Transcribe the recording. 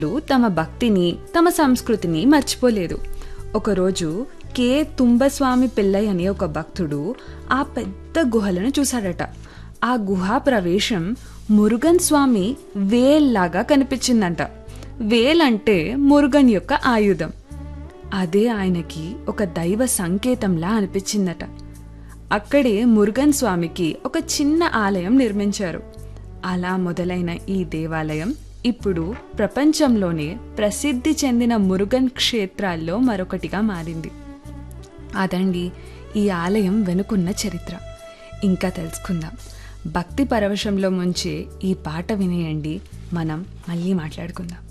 తమ భక్తిని తమ సంస్కృతిని మర్చిపోలేదు ఒకరోజు కే తుంబస్వామి పిల్లై అనే ఒక భక్తుడు ఆ పెద్ద గుహలను చూశాడట ఆ గుహా ప్రవేశం మురుగన్ స్వామి వేల్లాగా కనిపించిందంట వేల్ అంటే మురుగన్ యొక్క ఆయుధం అదే ఆయనకి ఒక దైవ సంకేతంలా అనిపించిందట అక్కడే మురుగన్ స్వామికి ఒక చిన్న ఆలయం నిర్మించారు అలా మొదలైన ఈ దేవాలయం ఇప్పుడు ప్రపంచంలోనే ప్రసిద్ధి చెందిన మురుగన్ క్షేత్రాల్లో మరొకటిగా మారింది అదండి ఈ ఆలయం వెనుకున్న చరిత్ర ఇంకా తెలుసుకుందాం భక్తి పరవశంలో ముంచే ఈ పాట వినేయండి మనం మళ్ళీ మాట్లాడుకుందాం